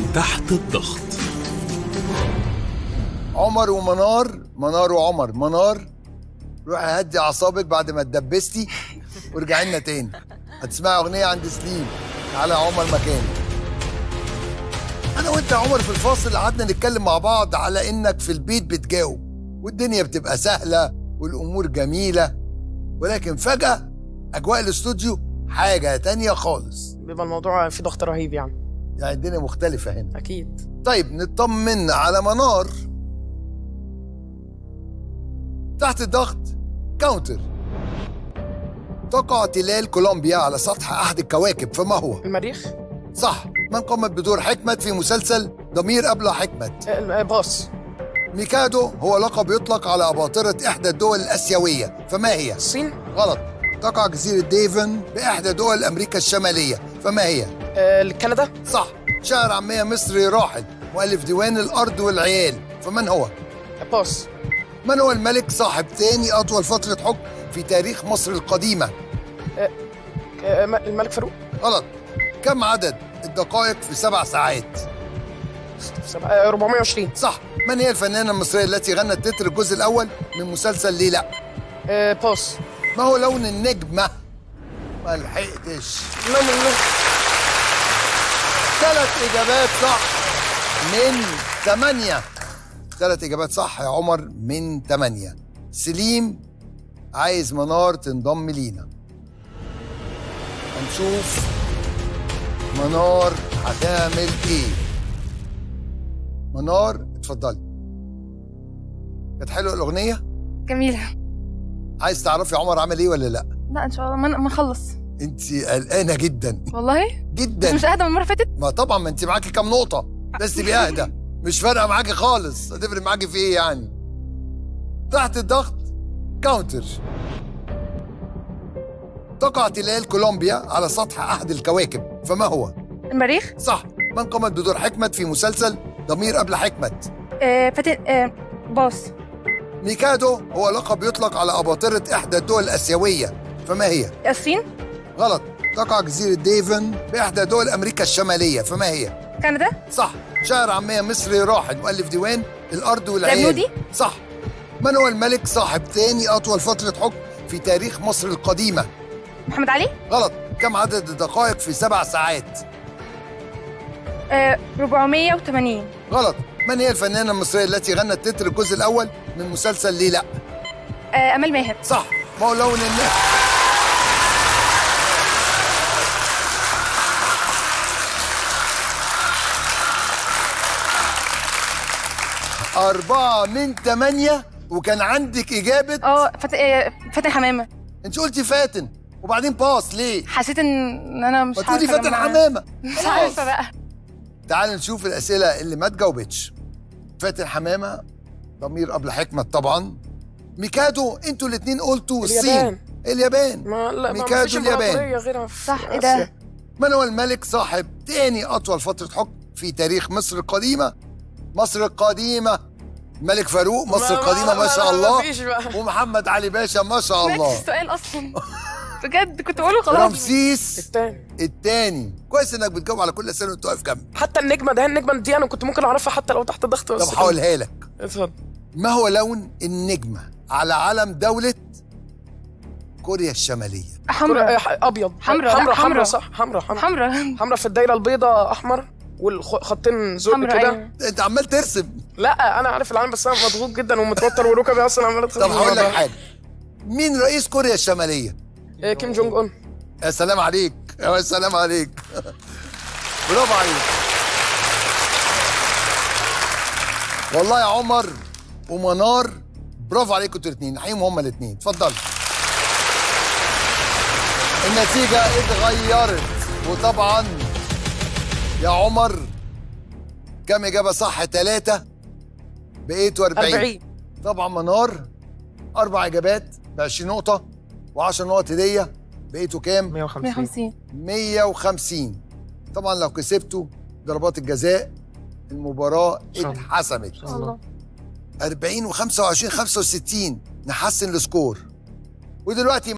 تحت الضغط عمر ومنار منار وعمر منار روحي هدي اعصابك بعد ما اتدبستي وارجعي لنا تاني هتسمعي اغنيه عند سليم تعالى يا عمر مكاني انا وانت يا عمر في الفاصل قعدنا نتكلم مع بعض على انك في البيت بتجاوب والدنيا بتبقى سهله والامور جميله ولكن فجاه اجواء الاستوديو حاجه تانية خالص بيبقى الموضوع فيه ضغط رهيب يعني يعني الدنيا مختلفه هنا اكيد طيب نطمن على منار تحت الضغط كاونتر تقع تلال كولومبيا على سطح أحد الكواكب فما هو؟ المريخ صح من قامت بدور حكمت في مسلسل ضمير أبلة حكمت آه، باص ميكادو هو لقب يطلق على أباطرة إحدى الدول الآسيوية فما هي؟ الصين غلط تقع جزيرة ديفن بإحدى دول أمريكا الشمالية فما هي؟ آه، كندا صح شاعر عامية مصري راحل مؤلف ديوان الأرض والعيال فمن هو؟ باص من هو الملك صاحب تاني أطول فترة حكم في تاريخ مصر القديمة؟ آه، م- الملك فاروق غلط كم عدد الدقائق في سبع ساعات؟ سبعة- آه، 420 صح من هي الفنانة المصرية التي غنت تتر الجزء الأول من مسلسل ليه لأ؟ آه، باص ما هو لون النجمة؟ ما لحقتش لا لا لا ثلاث إجابات صح من ثمانية ثلاث إجابات صح يا عمر من ثمانية سليم عايز منار تنضم لينا هنشوف منار هتعمل ايه منار اتفضلي كانت حلوه الاغنيه جميلة عايز تعرفي عمر عمل ايه ولا لا لا ان شاء الله ما ما اخلص انت قلقانه جدا والله جدا مش اهدى من المرة اللي فاتت ما طبعا ما انت معاكي كام نقطة بس تبقي اهدى مش فارقة معاكي خالص هتفرق معاكي في ايه يعني تحت الضغط كاونتر تقع تلال كولومبيا على سطح أحد الكواكب فما هو؟ المريخ صح من قامت بدور حكمت في مسلسل ضمير قبل حكمت آه فاتن آه باص ميكادو هو لقب يطلق على أباطرة إحدى الدول الآسيوية فما هي؟ الصين غلط تقع جزيرة ديفن بإحدى دول أمريكا الشمالية فما هي؟ كندا صح شاعر عامية مصري راحل مؤلف ديوان الأرض والعيال الأبنودي؟ صح من هو الملك صاحب تاني أطول فترة حكم في تاريخ مصر القديمة محمد علي غلط كم عدد الدقائق في سبع ساعات آه 480 غلط من هي الفنانة المصرية التي غنت تتر الجزء الأول من مسلسل ليه لأ آه امال ماهر صح ما هو لون النجم أربعة من ثمانية وكان عندك إجابة اه فات... آه فاتن حمامة أنت قلتي فاتن وبعدين باص ليه؟ حسيت ان انا مش ما تقولي عارفة فاتن أجمع. حمامة مش عارفة بقى تعال نشوف الأسئلة اللي ما تجاوبتش فاتن حمامة ضمير قبل حكمة طبعا ميكادو انتوا الاتنين قلتوا الصين اليابان. اليابان ما لا ما ميكادو فيش اليابان. امبراطورية غيرها في صح ايه آسيا. ده من هو الملك صاحب تاني أطول فترة حكم في تاريخ مصر القديمة مصر القديمة الملك فاروق مصر ما- القديمة ما شاء ما الله فيش بقى ومحمد علي باشا ما شاء سمعتش الله السؤال اصلا بجد كنت بقوله خلاص رمسيس التاني التاني كويس انك بتجاوب على كل الاسئله وانت واقف جنبي حتى النجمه ده النجمه دي انا كنت ممكن اعرفها حتى لو تحت ضغط بس طب هقولها لك اتفضل ما هو لون النجمة على علم دولة كوريا الشمالية حمراء كرة- ابيض حمرا، لا، حمرا حمرا. حمرا صح حمرا حمرا حمراء حمرا في الدايره البيضاء احمر والخطين زرق حمراء كده ايوه انت عمال ترسم لا انا عارف العالم بس انا مضغوط جدا ومتوتر وركبي اصلا عماله تخبط طب هقول لك الموضوع. حاجة مين رئيس كوريا الشمالية؟ إيه، كيم جونج اون يا سلام عليك يا سلام عليك برافو عليك والله يا عمر ومنار برافو عليكم انتوا الاثنين نحييهم هما الاثنين اتفضلوا النتيجة اتغيرت وطبعا يا عمر كم إجابة صح؟ ثلاثة بقيتوا 40 40 طبعا منار أربع إجابات ب 20 نقطة و10 نقط هدية بقيتوا كام؟ 150 150 150 طبعا لو كسبتوا ضربات الجزاء المباراة شاء الله. اتحسمت الله 40 و25 65 نحسن السكور ودلوقتي